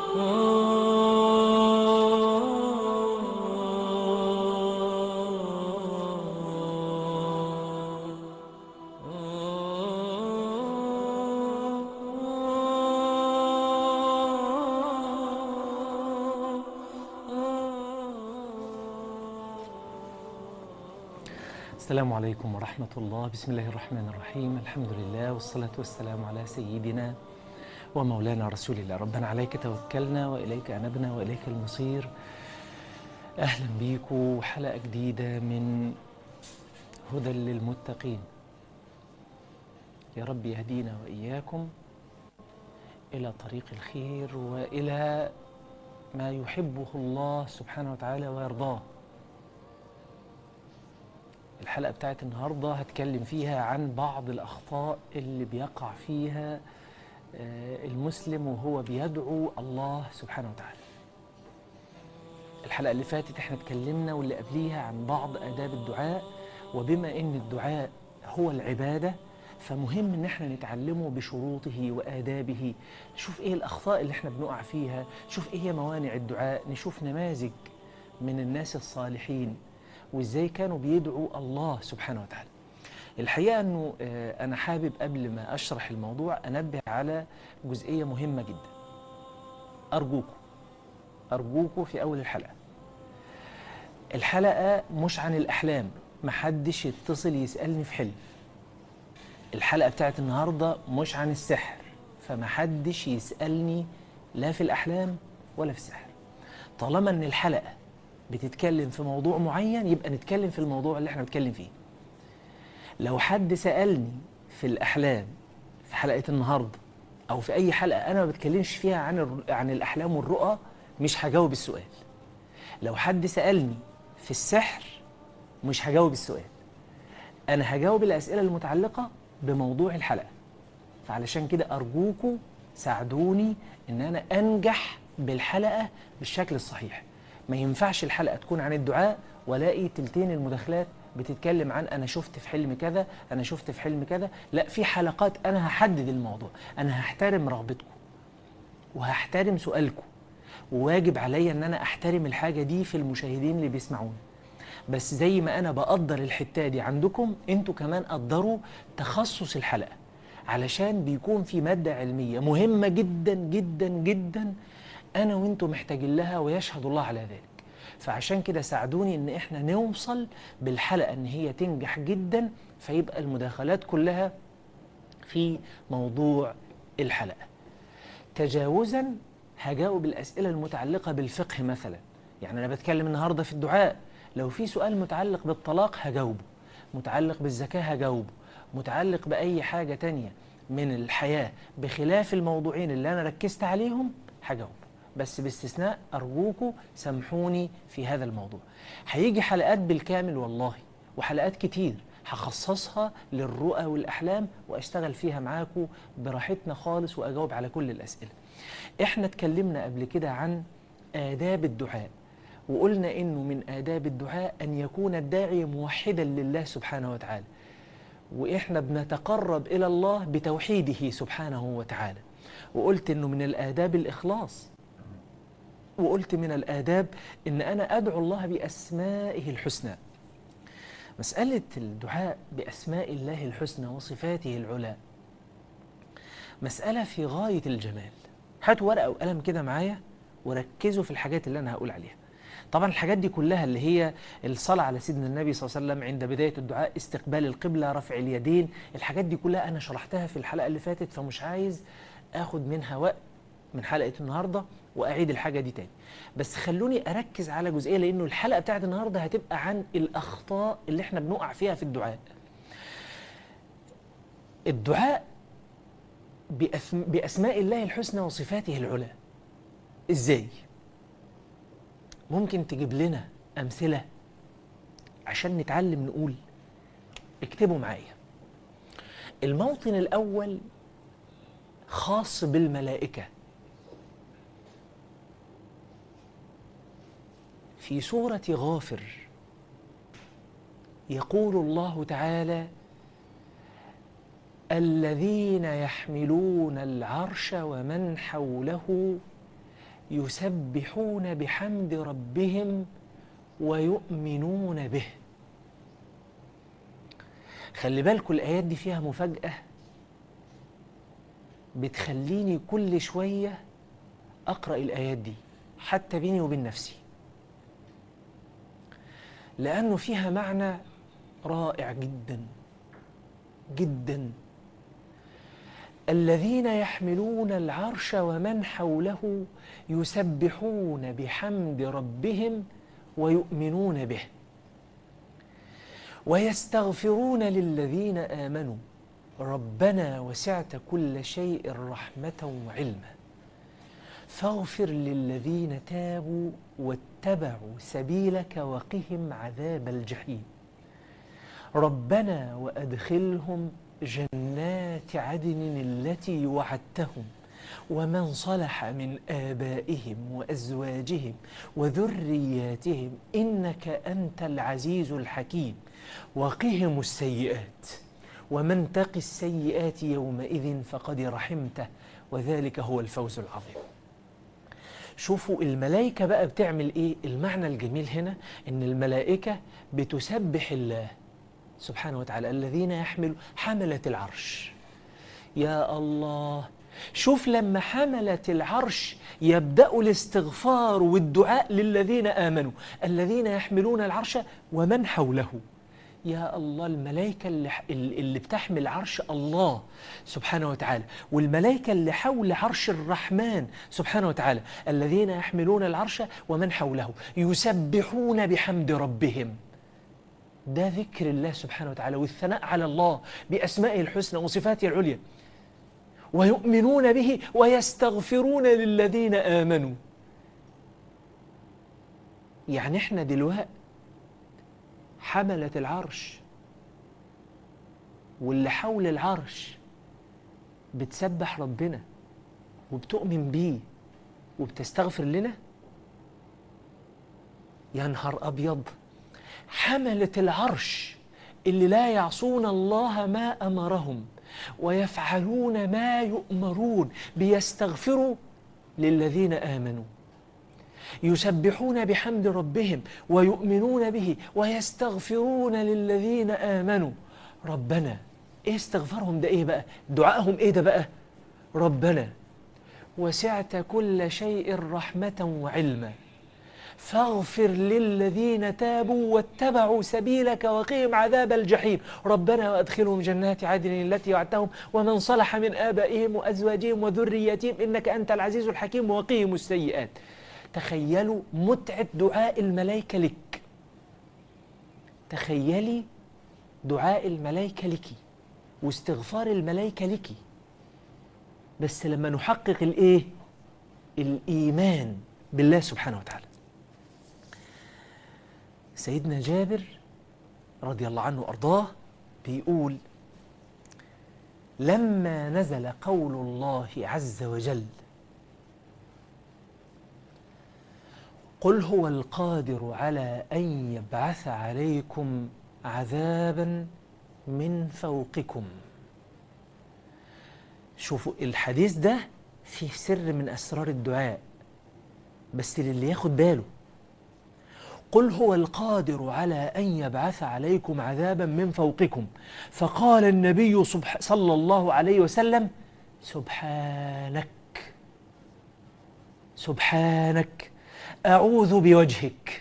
السلام عليكم ورحمة الله بسم الله الرحمن الرحيم الحمد لله والصلاة والسلام على سيدنا ومولانا رسول الله ربنا عليك توكلنا وإليك أنبنا وإليك المصير أهلا بيكم حلقة جديدة من هدى للمتقين يا رب يهدينا وإياكم إلى طريق الخير وإلى ما يحبه الله سبحانه وتعالى ويرضاه الحلقة بتاعت النهاردة هتكلم فيها عن بعض الأخطاء اللي بيقع فيها آه، المسلم وهو بيدعو الله سبحانه وتعالى الحلقة اللي فاتت احنا اتكلمنا واللي قبليها عن بعض آداب الدعاء وبما ان الدعاء هو العبادة فمهم ان احنا نتعلمه بشروطه وآدابه نشوف ايه الأخطاء اللي احنا بنقع فيها نشوف ايه هي موانع الدعاء نشوف نماذج من الناس الصالحين وازاي كانوا بيدعوا الله سبحانه وتعالى الحقيقة أنه آه، أنا حابب قبل ما أشرح الموضوع أنبه على جزئية مهمة جدا أرجوكم أرجوكم في أول الحلقة الحلقة مش عن الأحلام محدش يتصل يسألني في حلم الحلقة بتاعت النهاردة مش عن السحر فمحدش يسألني لا في الأحلام ولا في السحر طالما أن الحلقة بتتكلم في موضوع معين يبقى نتكلم في الموضوع اللي احنا بنتكلم فيه لو حد سألني في الأحلام في حلقة النهاردة أو في أي حلقة أنا ما بتكلمش فيها عن الر- عن الأحلام والرؤى مش هجاوب السؤال لو حد سألني في السحر مش هجاوب السؤال أنا هجاوب الأسئلة المتعلقة بموضوع الحلقة فعلشان كده أرجوكم ساعدوني إن أنا أنجح بالحلقة بالشكل الصحيح ما ينفعش الحلقة تكون عن الدعاء والاقي تلتين المداخلات بتتكلم عن أنا شفت في حلم كذا أنا شفت في حلم كذا لا في حلقات أنا هحدد الموضوع أنا هحترم رغبتكم وهحترم سؤالكم وواجب عليا ان انا احترم الحاجه دي في المشاهدين اللي بيسمعوني بس زي ما انا بقدر الحته دي عندكم انتوا كمان قدروا تخصص الحلقه علشان بيكون في ماده علميه مهمه جدا جدا جدا انا وانتوا محتاجين لها ويشهد الله على ذلك فعشان كده ساعدوني ان احنا نوصل بالحلقه ان هي تنجح جدا فيبقى المداخلات كلها في موضوع الحلقه تجاوزا هجاوب الأسئلة المتعلقة بالفقه مثلا يعني أنا بتكلم النهاردة في الدعاء لو في سؤال متعلق بالطلاق هجاوبه متعلق بالزكاة هجاوبه متعلق بأي حاجة تانية من الحياة بخلاف الموضوعين اللي أنا ركزت عليهم هجاوبه بس باستثناء أرجوكوا سامحوني في هذا الموضوع هيجي حلقات بالكامل والله وحلقات كتير هخصصها للرؤى والأحلام وأشتغل فيها معاكم براحتنا خالص وأجاوب على كل الأسئلة احنا اتكلمنا قبل كده عن آداب الدعاء وقلنا إنه من آداب الدعاء أن يكون الداعي موحدا لله سبحانه وتعالى وإحنا بنتقرب إلى الله بتوحيده سبحانه وتعالى وقلت إنه من الآداب الإخلاص وقلت من الآداب إن أنا أدعو الله بأسمائه الحسنى مسألة الدعاء بأسماء الله الحسنى وصفاته العلى مسألة في غاية الجمال هاتوا ورقة وقلم كده معايا وركزوا في الحاجات اللي أنا هقول عليها طبعا الحاجات دي كلها اللي هي الصلاة على سيدنا النبي صلى الله عليه وسلم عند بداية الدعاء استقبال القبلة رفع اليدين الحاجات دي كلها أنا شرحتها في الحلقة اللي فاتت فمش عايز أخد منها وقت من حلقة النهاردة وأعيد الحاجة دي تاني بس خلوني أركز على جزئية لأنه الحلقة بتاعت النهاردة هتبقى عن الأخطاء اللي احنا بنقع فيها في الدعاء الدعاء بأثم- بأسماء الله الحسنى وصفاته العلى إزاي؟ ممكن تجيب لنا أمثلة عشان نتعلم نقول اكتبوا معايا الموطن الأول خاص بالملائكة في سورة غافر يقول الله تعالى الذين يحملون العرش ومن حوله يسبحون بحمد ربهم ويؤمنون به خلي بالكم الآيات دي فيها مفاجأة بتخليني كل شوية أقرأ الآيات دي حتى بيني وبين نفسي لأنه فيها معنى رائع جدا جدا الذين يحملون العرش ومن حوله يسبحون بحمد ربهم ويؤمنون به ويستغفرون للذين آمنوا ربنا وسعت كل شيء رحمة وعلما فاغفر للذين تابوا واتبعوا سبيلك وقهم عذاب الجحيم ربنا وأدخلهم جنات عدن التي وعدتهم ومن صلح من آبائهم وأزواجهم وذرياتهم إنك أنت العزيز الحكيم وقهم السيئات ومن تق السيئات يومئذ فقد رحمته وذلك هو الفوز العظيم شوفوا الملائكة بقى بتعمل إيه المعنى الجميل هنا إن الملائكة بتسبح الله سبحانه وتعالى الذين يحملوا حملة العرش يا الله شوف لما حملة العرش يبدأوا الاستغفار والدعاء للذين آمنوا الذين يحملون العرش ومن حوله يا الله الملائكة اللي, اللي بتحمل عرش الله سبحانه وتعالى والملائكة اللي حول عرش الرحمن سبحانه وتعالى الذين يحملون العرش ومن حوله يسبحون بحمد ربهم ده ذكر الله سبحانه وتعالى والثناء على الله بأسمائه الحسنى وصفاته العليا ويؤمنون به ويستغفرون للذين آمنوا يعني احنا دلوقتي حملة العرش واللي حول العرش بتسبح ربنا وبتؤمن بيه وبتستغفر لنا يا نهار أبيض حملة العرش اللي لا يعصون الله ما أمرهم ويفعلون ما يؤمرون بيستغفروا للذين آمنوا يسبحون بحمد ربهم ويؤمنون به ويستغفرون للذين آمنوا ربنا ايه استغفارهم ده ايه بقى دعائهم ايه ده بقى ربنا وسعت كل شيء رحمة وعلما فاغفر للذين تابوا واتبعوا سبيلك وقهم عذاب الجحيم ربنا وادخلهم جنات عدن التي وعدتهم ومن صلح من آبائهم وأزواجهم وذريتهم إنك أنت العزيز الحكيم وقهم السيئات تخيلوا متعة دعاء الملائكة لك تخيلي دعاء الملائكة لك واستغفار الملائكة لك بس لما نحقق الايه الإيمان بالله سبحانه وتعالى سيدنا جابر رضي الله عنه وأرضاه بيقول لما نزل قول الله عز وجل قل هو القادر على أن يبعث عليكم عذابا من فوقكم شوفوا الحديث ده فيه سر من أسرار الدعاء بس للي ياخد باله قل هو القادر على أن يبعث عليكم عذابا من فوقكم فقال النبي صلى الله عليه وسلم سبحانك سبحانك أعوذ بوجهك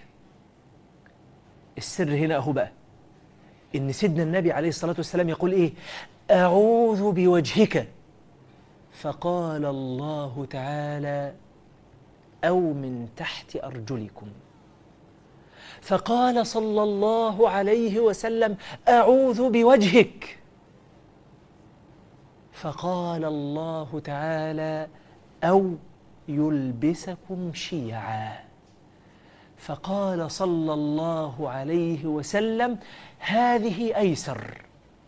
السر هنا أهو بقى إن سيدنا النبي عليه الصلاة والسلام يقول إيه أعوذ بوجهك فقال الله تعالى أو من تحت أرجلكم فقال صلى الله عليه وسلم أعوذ بوجهك فقال الله تعالى أو يلبسكم شيعا فقال صلى الله عليه وسلم هذه أيسر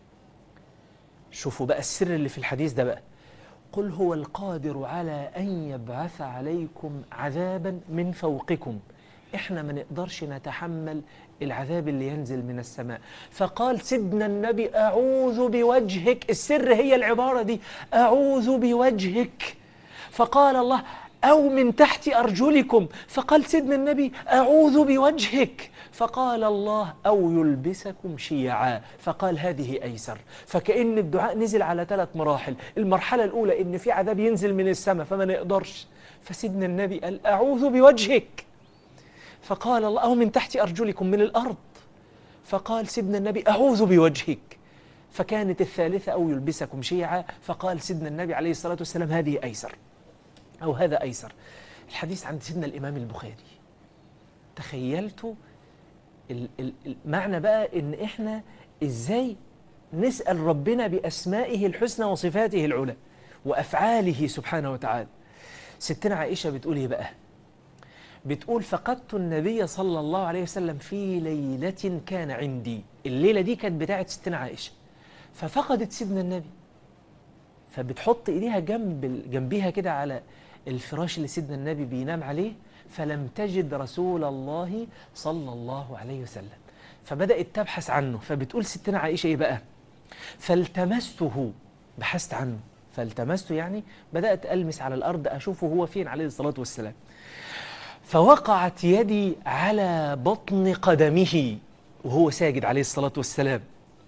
شوفوا بقى السر اللي في الحديث ده بقى قل هو القادر على أن يبعث عليكم عذابا من فوقكم إحنا ما نقدرش نتحمل العذاب اللي ينزل من السماء فقال سيدنا النبي أعوذ بوجهك السر هي العبارة دي أعوذ بوجهك فقال الله أو من تحت أرجلكم فقال سيدنا النبي أعوذ بوجهك فقال الله أو يلبسكم شيعا فقال هذه أيسر فكأن الدعاء نزل على ثلاث مراحل المرحلة الأولى إن في عذاب ينزل من السماء فما نقدرش فسيدنا النبي قال أعوذ بوجهك فقال الله أو من تحت أرجلكم من الأرض فقال سيدنا النبي أعوذ بوجهك فكانت الثالثة أو يلبسكم شيعا فقال سيدنا النبي عليه الصلاة والسلام هذه أيسر أو هذا أيسر الحديث عند سيدنا الإمام البخاري تخيلتوا المعنى بقى إن إحنا إزاي نسأل ربنا بأسمائه الحسنى وصفاته العلى وأفعاله سبحانه وتعالى ستنا عائشة بتقول إيه بقى بتقول فقدت النبي صلى الله عليه وسلم في ليلة كان عندي الليلة دي كانت بتاعت ستنا عائشة ففقدت سيدنا النبي فبتحط ايديها جنب جنبيها كده على الفراش اللي سيدنا النبي بينام عليه فلم تجد رسول الله صلى الله عليه وسلم فبدأت تبحث عنه فبتقول ستنا عائشة ايه بقى فالتمسته بحثت عنه فالتمسته يعني بدأت ألمس على الأرض أشوفه هو فين عليه الصلاة والسلام فوقعت يدي على بطن قدمه وهو ساجد عليه الصلاة والسلام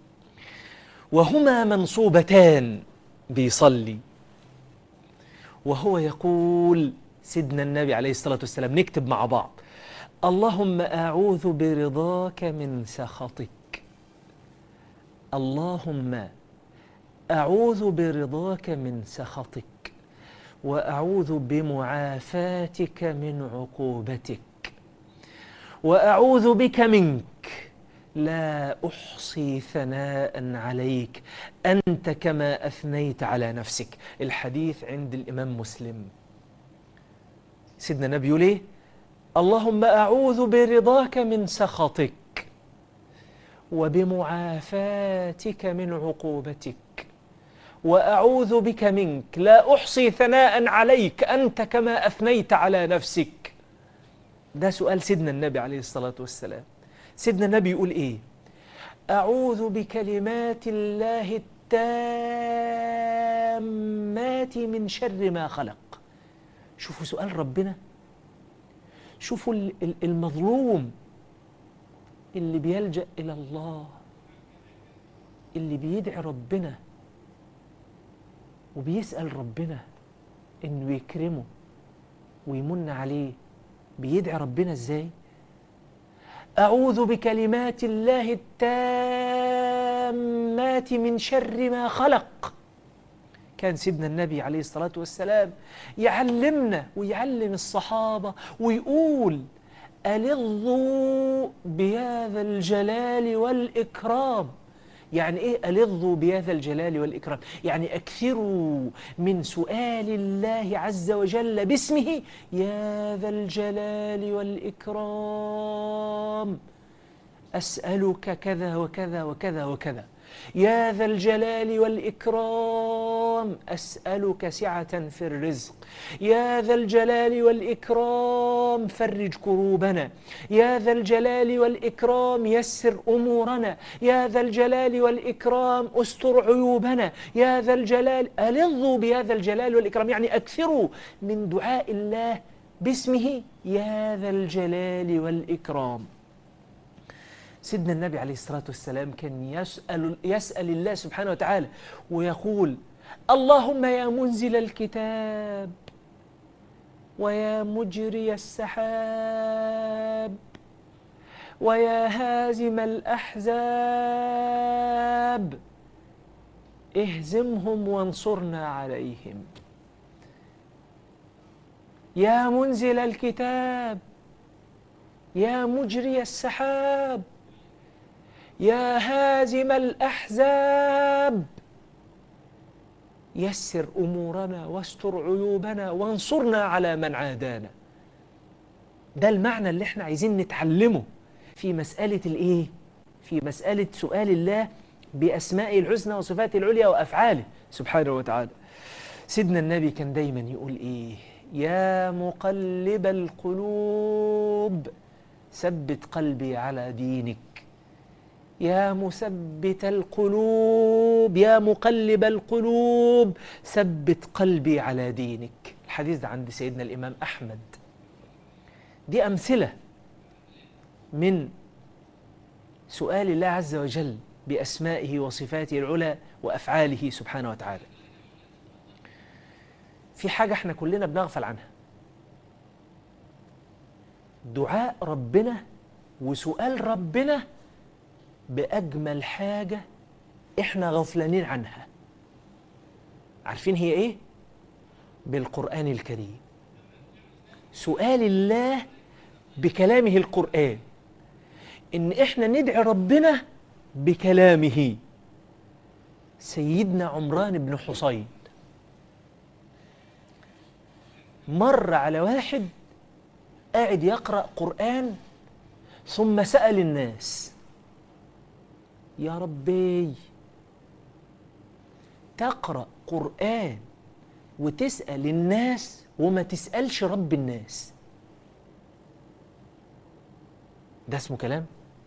وهما منصوبتان بيصلي وهو يقول سيدنا النبي عليه الصلاة والسلام نكتب مع بعض اللهم أعوذ برضاك من سخطك اللهم أعوذ برضاك من سخطك وأعوذ بمعافاتك من عقوبتك وأعوذ بك منك لا أحصي ثناء عليك أنت كما أثنيت على نفسك الحديث عند الإمام مسلم سيدنا النبي ليه اللهم أعوذ برضاك من سخطك وبمعافاتك من عقوبتك وأعوذ بك منك لا أحصي ثناء عليك أنت كما أثنيت على نفسك ده سؤال سيدنا النبي عليه الصلاة والسلام سيدنا النبي يقول إيه أعوذ بكلمات الله التامات من شر ما خلق شوفوا سؤال ربنا شوفوا المظلوم اللي بيلجأ إلى الله اللي بيدعي ربنا وبيسأل ربنا إنه يكرمه ويمن عليه بيدعي ربنا إزاي؟ أعوذ بكلمات الله التامات من شر ما خلق كان سيدنا النبي عليه الصلاة والسلام يعلمنا ويعلم الصحابة ويقول ألظوا بهذا الجلال والإكرام يعني إيه ألظوا بهذا الجلال والإكرام يعني أكثروا من سؤال الله عز وجل باسمه يا ذا الجلال والإكرام أسألك كذا وكذا وكذا وكذا يا ذا الجلال والإكرام أسألك سعة في الرزق يا ذا الجلال والإكرام فرج كروبنا يا ذا الجلال والإكرام يسر أمورنا يا ذا الجلال والإكرام استر عيوبنا يا ذا الجلال ألظوا بهذا الجلال والإكرام يعني أكثروا من دعاء الله باسمه يا ذا الجلال والإكرام سيدنا النبي عليه الصلاة والسلام كان يسأل, يسأل الله سبحانه وتعالى ويقول اللهم يا منزل الكتاب ويا مجري السحاب ويا هازم الأحزاب اهزمهم وانصرنا عليهم يا منزل الكتاب يا مجري السحاب يا هازم الأحزاب يسر أمورنا واستر عيوبنا وانصرنا على من عادانا ده المعنى اللي احنا عايزين نتعلمه في مسألة الإيه؟ في مسألة سؤال الله بأسمائه الحسنى وصفاته العليا وأفعاله سبحانه وتعالى سيدنا النبي كان دايما يقول إيه يا مقلب القلوب ثبت قلبي على دينك يا مثبت القلوب يا مقلب القلوب ثبت قلبي على دينك الحديث ده عند سيدنا الإمام أحمد دي أمثلة من سؤال الله عز وجل بأسمائه وصفاته العلى وأفعاله سبحانه وتعالى في حاجة احنا كلنا بنغفل عنها دعاء ربنا وسؤال ربنا بأجمل حاجة احنا غفلانين عنها عارفين هي ايه؟ بالقرآن الكريم سؤال الله بكلامه القرآن إن إحنا ندعي ربنا بكلامه سيدنا عمران بن حصين مر على واحد قاعد يقرأ قرآن ثم سأل الناس يا ربي تقرأ قرآن وتسأل الناس وما تسألش رب الناس ده اسمه كلام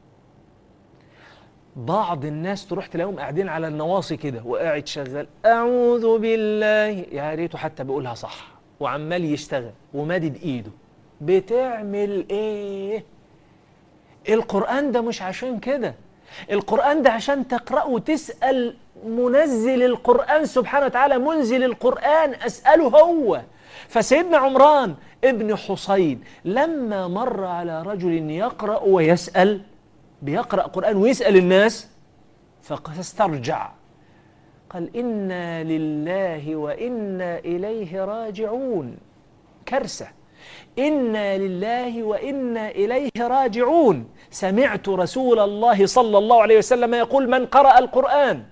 بعض الناس تروح تلاقيهم قاعدين على النواصي كده وقاعد شغال أعوذ بالله يا ريته حتى بيقولها صح وعمال يشتغل ومادد إيده بتعمل إيه؟ القرآن ده مش عشان كده القرآن ده عشان تقرأه وتسأل منزل القرآن سبحانه وتعالى منزل القرآن أسأله هو فسيدنا عمران ابن حصين لما مر على رجل يقرأ ويسأل بيقرأ قرآن ويسأل الناس فاسترجع قال إنا لله وإنا إليه راجعون كرسة إنا لله وإنا إليه راجعون سمعت رسول الله صلى الله عليه وسلم يقول من قرأ القرآن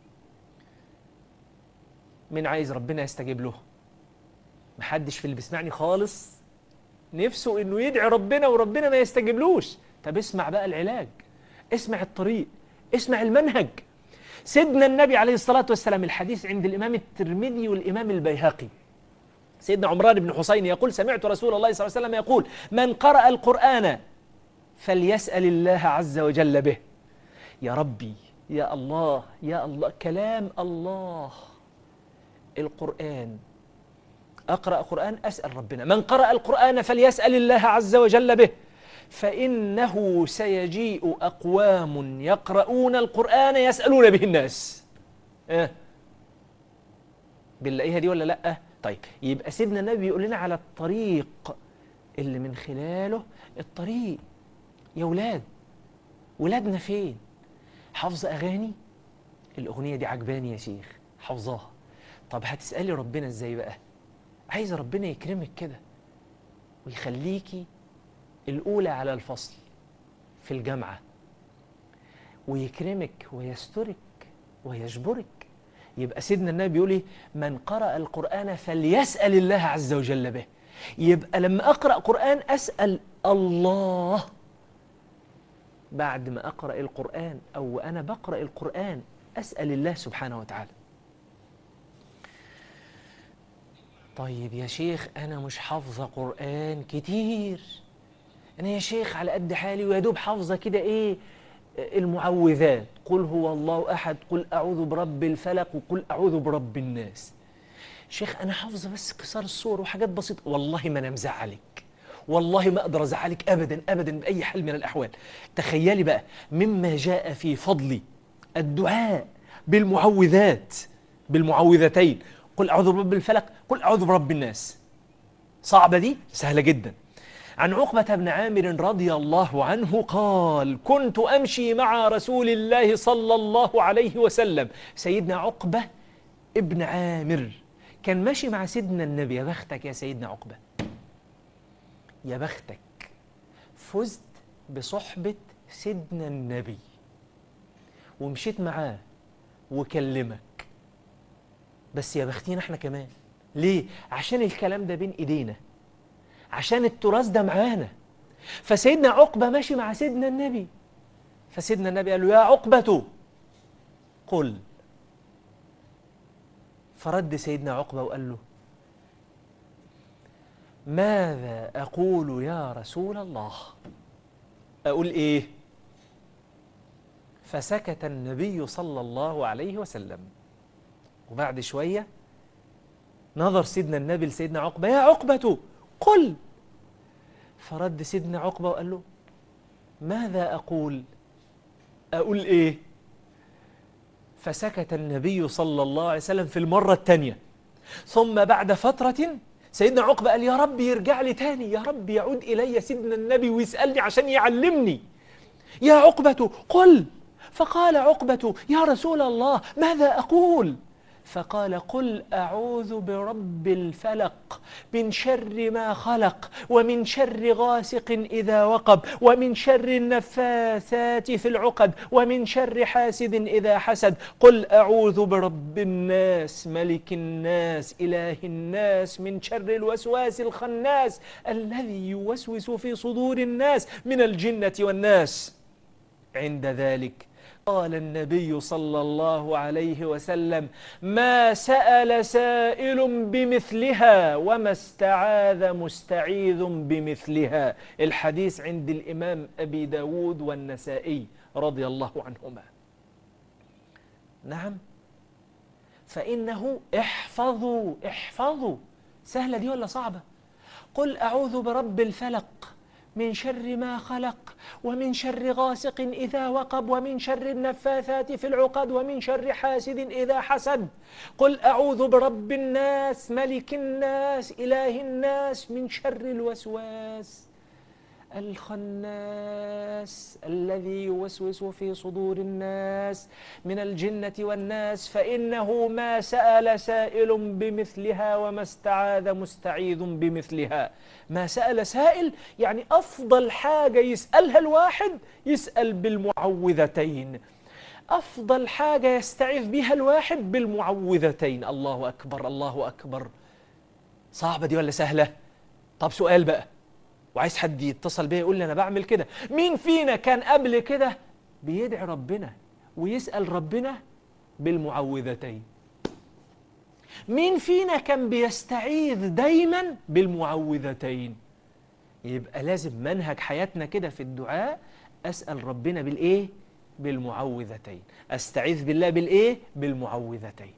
من عايز ربنا يستجيب له محدش في اللي بيسمعني خالص نفسه انه يدعي ربنا وربنا ما يستجيبلوش طب اسمع بقى العلاج اسمع الطريق اسمع المنهج سيدنا النبي عليه الصلاة والسلام الحديث عند الإمام الترمذي والإمام البيهقي سيدنا عمران بن حسين يقول سمعت رسول الله صلى الله عليه وسلم يقول من قرأ القرآن فليسأل الله عز وجل به يا ربي يا الله يا الله كلام الله القرآن أقرأ قرآن أسأل ربنا من قرأ القرآن فليسأل الله عز وجل به فإنه سيجيء أقوام يقرؤون القرآن يسألون به الناس إيه؟ بنلاقيها دي ولا لأ طيب يبقى سيدنا النبي يقول لنا على الطريق اللي من خلاله الطريق يا ولاد ولادنا فين حافظ أغاني الأغنية دي عجباني يا شيخ حافظاها طب هتسألي ربنا ازاي بقى عايز ربنا يكرمك كده ويخليكي الأولى على الفصل في الجامعة ويكرمك ويسترك ويجبرك يبقى سيدنا النبي بيقول ايه من قرأ القرآن فليسأل الله عز وجل به يبقى لما أقرأ قرآن أسأل الله بعد ما أقرأ القرآن أو أنا بقرأ القرآن أسأل الله سبحانه وتعالى طيب يا شيخ أنا مش حافظة قرآن كتير أنا يا شيخ على قد حالي ويا دوب حافظة كده إيه المعوذات قل هو الله أحد قل أعوذ برب الفلق وقل أعوذ برب الناس شيخ أنا حافظة بس قصار الصور وحاجات بسيطة والله ما أنا مزعلك والله ما أقدر أزعلك أبدا أبدا بأي حال من الأحوال تخيلي بقى مما جاء في فضل الدعاء بالمعوذات بالمعوذتين قل أعوذ برب الفلق قل أعوذ برب الناس صعبة دي سهلة جدا عن عقبة بن عامر رضي الله عنه قال كنت أمشي مع رسول الله صلى الله عليه وسلم سيدنا عقبة ابن عامر كان ماشي مع سيدنا النبي يا بختك يا سيدنا عقبة يا بختك فزت بصحبة سيدنا النبي ومشيت معاه وكلمك بس يا بختينا احنا كمان ليه؟ عشان الكلام ده بين ايدينا عشان التراث ده معانا فسيدنا عقبة ماشي مع سيدنا النبي فسيدنا النبي قال له يا عقبة قل فرد سيدنا عقبة وقال له ماذا أقول يا رسول الله أقول إيه فسكت النبي صلى الله عليه وسلم وبعد شوية نظر سيدنا النبي لسيدنا عقبة يا عقبة قل فرد سيدنا عقبة وقال له ماذا أقول أقول إيه فسكت النبي صلى الله عليه وسلم في المرة الثانية ثم بعد فترة سيدنا عقبة قال يا رب يرجع لي تاني يا رب يعود إلي سيدنا النبي ويسألني عشان يعلمني يا عقبة قل فقال عقبة يا رسول الله ماذا أقول فقال قل أعوذ برب الفلق من شر ما خلق ومن شر غاسق إذا وقب ومن شر النفاثات في العقد ومن شر حاسد إذا حسد قل أعوذ برب الناس ملك الناس إله الناس من شر الوسواس الخناس الذي يوسوس في صدور الناس من الجنة والناس عند ذلك قال النبي صلى الله عليه وسلم ما سأل سائل بمثلها وما استعاذ مستعيذ بمثلها الحديث عند الإمام أبي داود والنسائي رضي الله عنهما نعم فإنه احفظوا احفظوا سهلة دي ولا صعبة قل أعوذ برب الفلق من شر ما خلق ومن شر غاسق إذا وقب ومن شر النفاثات في العقد ومن شر حاسد إذا حسد قل أعوذ برب الناس ملك الناس إله الناس من شر الوسواس الخناس الذي يوسوس في صدور الناس من الجنة والناس فإنه ما سأل سائل بمثلها وما استعاذ مستعيذ بمثلها ما سأل سائل يعني أفضل حاجة يسألها الواحد يسأل بالمعوذتين أفضل حاجة يستعيذ بها الواحد بالمعوذتين الله أكبر الله أكبر صعبة دي ولا سهلة؟ طب سؤال بقى وعايز حد يتصل بيا يقول لي انا بعمل كده مين فينا كان قبل كده بيدعي ربنا ويسال ربنا بالمعوذتين مين فينا كان بيستعيذ دايما بالمعوذتين يبقى لازم منهج حياتنا كده في الدعاء اسال ربنا بالايه بالمعوذتين استعيذ بالله بالايه بالمعوذتين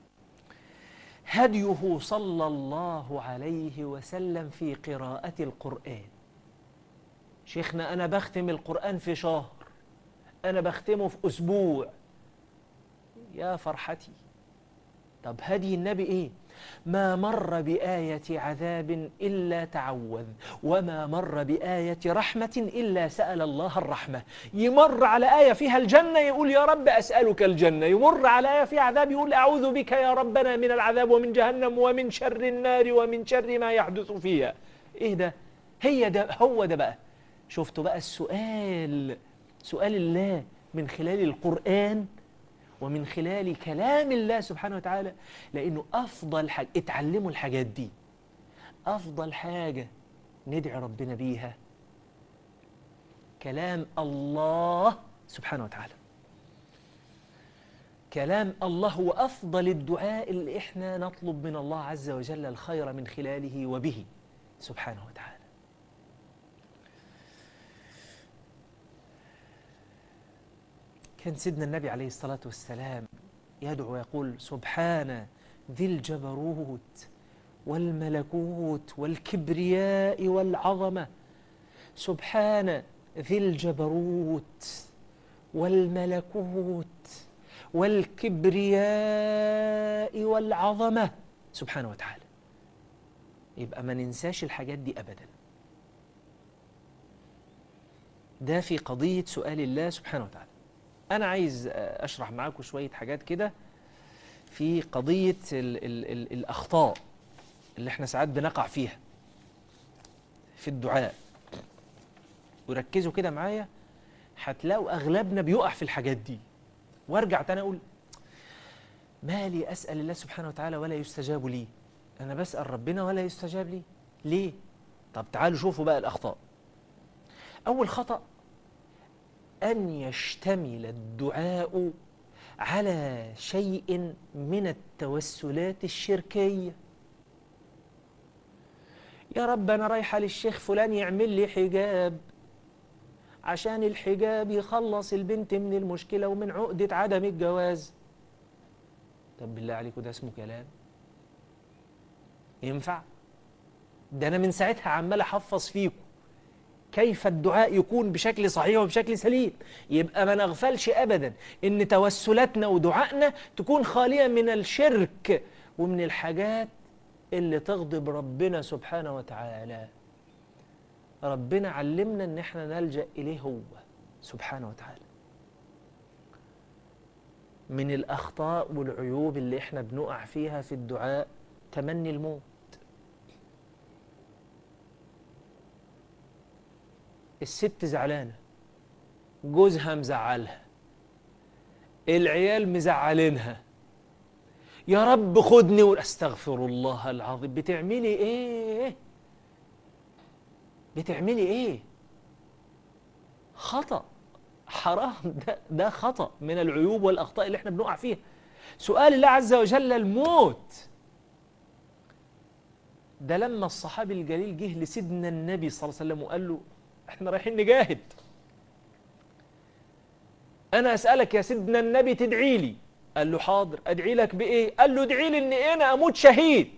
هديه صلى الله عليه وسلم في قراءة القرآن شيخنا أنا بختم القرآن في شهر أنا بختمه في أسبوع يا فرحتي طب هدي النبي إيه ما مر بآية عذاب إلا تعوذ وما مر بآية رحمة إلا سأل الله الرحمة يمر على آية فيها الجنة يقول يا رب أسألك الجنة يمر على آية فيها عذاب يقول أعوذ بك يا ربنا من العذاب ومن جهنم ومن شر النار ومن شر ما يحدث فيها إيه ده هي ده هو ده بقى شفتوا بقى السؤال سؤال الله من خلال القرآن ومن خلال كلام الله سبحانه وتعالى لأنه أفضل حاجة اتعلموا الحاجات دي أفضل حاجة ندعي ربنا بيها كلام الله سبحانه وتعالى كلام الله هو أفضل الدعاء اللي إحنا نطلب من الله عز وجل الخير من خلاله وبه سبحانه وتعالى كان سيدنا النبي عليه الصلاة والسلام يدعو ويقول سبحان ذي الجبروت والملكوت والكبرياء والعظمة سبحان ذي الجبروت والملكوت والكبرياء والعظمة سبحانه وتعالى يبقى ما ننساش الحاجات دي أبدا ده في قضية سؤال الله سبحانه وتعالى أنا عايز أشرح معاكم شوية حاجات كده في قضية ال ال ال الأخطاء اللي احنا ساعات بنقع فيها في الدعاء وركزوا كده معايا هتلاقوا أغلبنا بيقع في الحاجات دي وارجع تاني أقول ما لي أسأل الله سبحانه وتعالى ولا يستجاب لي أنا بسأل ربنا ولا يستجاب لي ليه؟ طب تعالوا شوفوا بقى الأخطاء أول خطأ أن يشتمل الدعاء على شيء من التوسلات الشركية يا رب أنا رايحة للشيخ فلان يعمل لي حجاب عشان الحجاب يخلص البنت من المشكلة ومن عقدة عدم الجواز طب بالله عليكم ده اسمه كلام ينفع ده أنا من ساعتها عمال أحفظ فيكم كيف الدعاء يكون بشكل صحيح وبشكل سليم يبقى ما نغفلش أبدا إن توسلاتنا ودعائنا تكون خالية من الشرك ومن الحاجات اللي تغضب ربنا سبحانه وتعالى ربنا علمنا ان احنا نلجأ اليه هو سبحانه وتعالى من الاخطاء والعيوب اللي احنا بنقع فيها في الدعاء تمني الموت الست زعلانه جوزها مزعلها العيال مزعلينها يا رب خدني واستغفر الله العظيم بتعملي ايه بتعملي ايه خطأ حرام ده, ده خطأ من العيوب والأخطاء اللي احنا بنقع فيها سؤال الله عز وجل الموت ده لما الصحابي الجليل جه لسيدنا النبي صلى الله عليه وسلم وقال له احنا رايحين نجاهد انا اسالك يا سيدنا النبي تدعي لي قال له حاضر ادعي لك بايه قال له ادعي لي ان انا اموت شهيد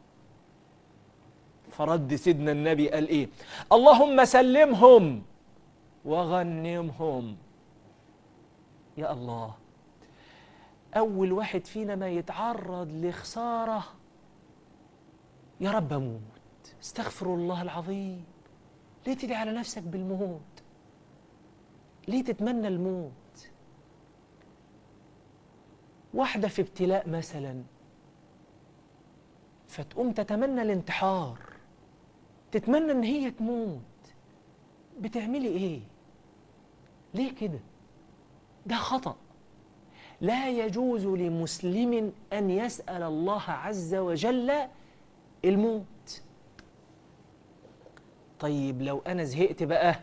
فرد سيدنا النبي قال ايه اللهم سلمهم وغنمهم يا الله اول واحد فينا ما يتعرض لخساره يا رب اموت استغفر الله العظيم ليه تدعي على نفسك بالموت ليه تتمنى الموت واحدة في ابتلاء مثلا فتقوم تتمنى الانتحار تتمنى ان هي تموت بتعملي ايه ليه كده ده خطأ لا يجوز لمسلم ان يسأل الله عز وجل الموت طيب لو انا زهقت بقى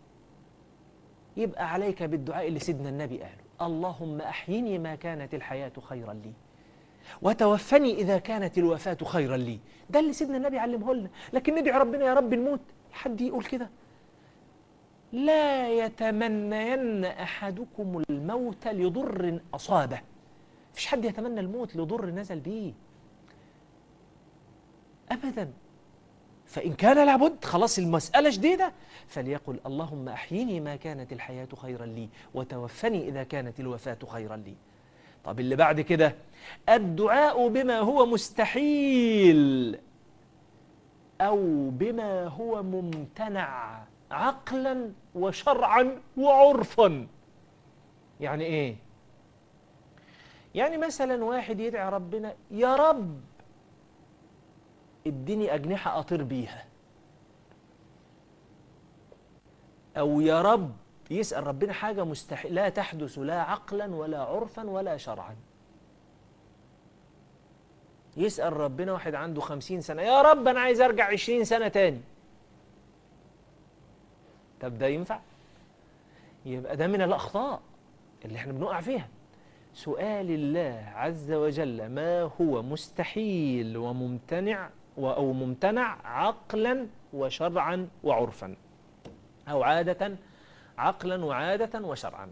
يبقى عليك بالدعاء اللي سيدنا النبي قاله اللهم احيني ما كانت الحياه خيرا لي وتوفني اذا كانت الوفاه خيرا لي ده اللي سيدنا النبي علمه لنا لكن ندعي ربنا يا رب الموت حد يقول كده لا يتمنين احدكم الموت لضر اصابه مفيش حد يتمنى الموت لضر نزل بيه ابدا فإن كان لابد خلاص المسألة جديدة فليقل اللهم أحيني ما كانت الحياة خيرا لي وتوفني إذا كانت الوفاة خيرا لي طب اللي بعد كده الدعاء بما هو مستحيل أو بما هو ممتنع عقلا وشرعا وعرفا يعني إيه؟ يعني مثلا واحد يدعي ربنا يا رب اديني أجنحة أطير بيها أو يا رب يسأل ربنا حاجة مستحيل لا تحدث لا عقلا ولا عرفا ولا شرعا يسأل ربنا واحد عنده خمسين سنة يا رب أنا عايز أرجع عشرين سنة تاني طب ده ينفع يبقى ده من الأخطاء اللي احنا بنقع فيها سؤال الله عز وجل ما هو مستحيل وممتنع أو ممتنع عقلا وشرعا وعرفا أو عادة عقلا وعادة وشرعا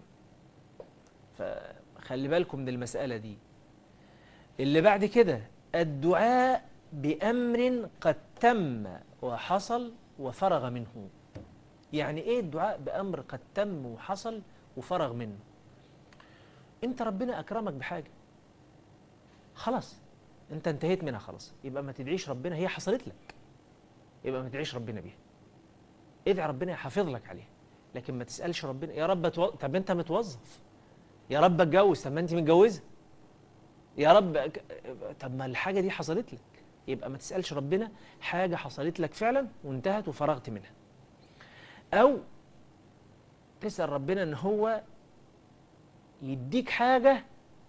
فخلي بالكم من المسألة دي اللي بعد كده الدعاء بأمر قد تم وحصل وفرغ منه يعني ايه الدعاء بأمر قد تم وحصل وفرغ منه انت ربنا أكرمك بحاجة خلاص انت انتهيت منها خلاص يبقى ما تدعيش ربنا هي حصلت لك يبقى ما تدعيش ربنا بيها ادعي ربنا يحافظ لك عليها لكن ما تسالش ربنا يا رب تو... طب انت متوظف يا رب اتجوز طب ما انت متجوزه يا رب طب ما الحاجه دي حصلت لك يبقى ما تسالش ربنا حاجه حصلت لك فعلا وانتهت وفرغت منها او تسال ربنا ان هو يديك حاجه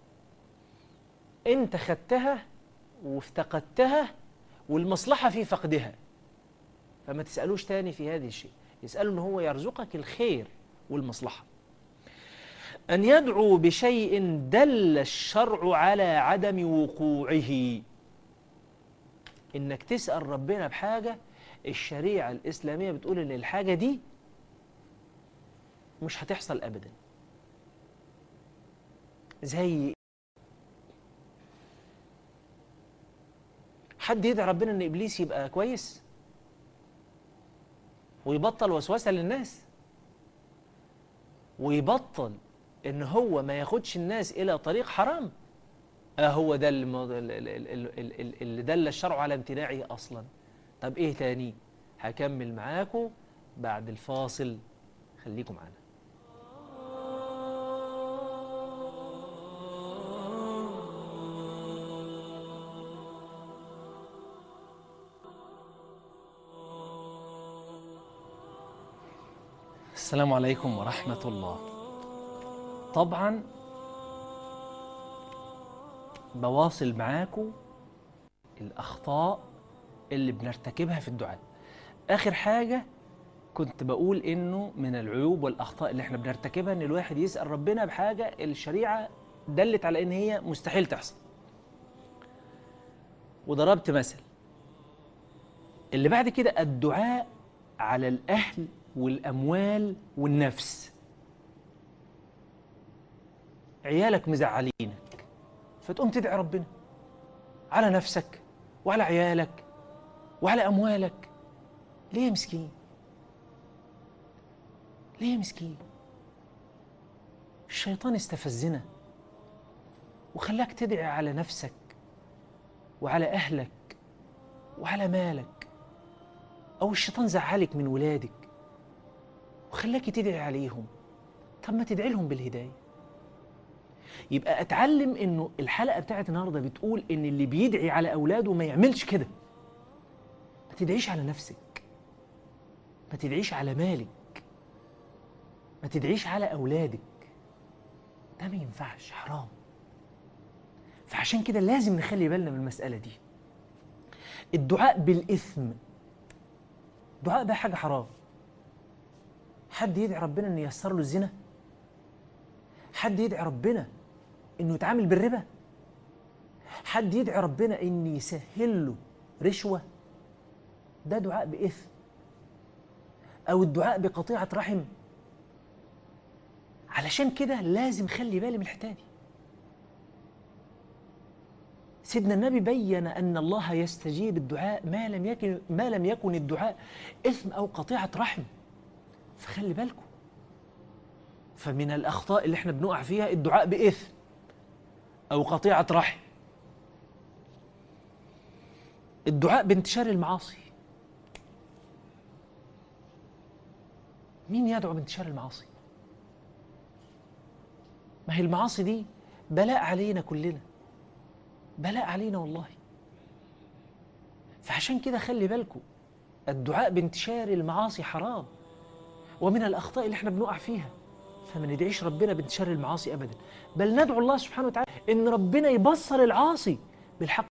انت خدتها وافتقدتها والمصلحة في فقدها فما تسألوش تاني في هذا الشيء يسألوا ان هو يرزقك الخير والمصلحة أن يدعو بشيء دل الشرع على عدم وقوعه إنك تسأل ربنا بحاجة الشريعة الإسلامية بتقول إن الحاجة دي مش هتحصل أبدا زي حد يدعي ربنا ان ابليس يبقى كويس ويبطل وسوسه للناس ويبطل ان هو ما ياخدش الناس الى طريق حرام اه هو ده اللي, اللي دل الشرع على امتناعه اصلا طب ايه تاني هكمل معاكم بعد الفاصل خليكم معانا السلام عليكم ورحمة الله طبعا بواصل معاكم الأخطاء اللي بنرتكبها في الدعاء آخر حاجة كنت بقول إنه من العيوب والأخطاء اللي احنا بنرتكبها إن الواحد يسأل ربنا بحاجة الشريعة دلت على إن هي مستحيل تحصل وضربت مثل اللي بعد كده الدعاء على الأهل والأموال والنفس عيالك مزعلينك فتقوم تدعي ربنا على نفسك وعلى عيالك وعلى أموالك ليه يا مسكين ليه يا مسكين الشيطان استفزنا وخلاك تدعي على نفسك وعلى أهلك وعلى مالك أو الشيطان زعلك من ولادك وخلاكي تدعي عليهم طب ما تدعي لهم بالهدايه يبقى اتعلم انه الحلقه بتاعت النهارده بتقول ان اللي بيدعي على اولاده ما يعملش كده ما تدعيش على نفسك ما تدعيش على مالك ما تدعيش على اولادك ده ما ينفعش حرام فعشان كده لازم نخلي بالنا من المساله دي الدعاء بالاثم الدعاء ده حاجه حرام حد يدعي ربنا انه ييسر له الزنا حد يدعي ربنا انه يتعامل بالربا حد يدعي ربنا ان يسهل له رشوه ده دعاء باثم او الدعاء بقطيعه رحم علشان كده لازم خلي بالي من الحته دي سيدنا النبي بين ان الله يستجيب الدعاء ما لم يكن ما لم يكن الدعاء اثم او قطيعه رحم فخلي بالكم فمن الأخطاء اللي احنا بنقع فيها الدعاء بإثم أو قطيعة رحم الدعاء بانتشار المعاصي مين يدعو بانتشار المعاصي ما هي المعاصي دي بلاء علينا كلنا بلاء علينا والله فعشان كده خلي بالكم الدعاء بانتشار المعاصي حرام ومن الأخطاء اللي احنا بنقع فيها فما ندعيش ربنا بانتشار المعاصي أبدا بل ندعو الله سبحانه وتعالى إن ربنا يبصر العاصي بالحق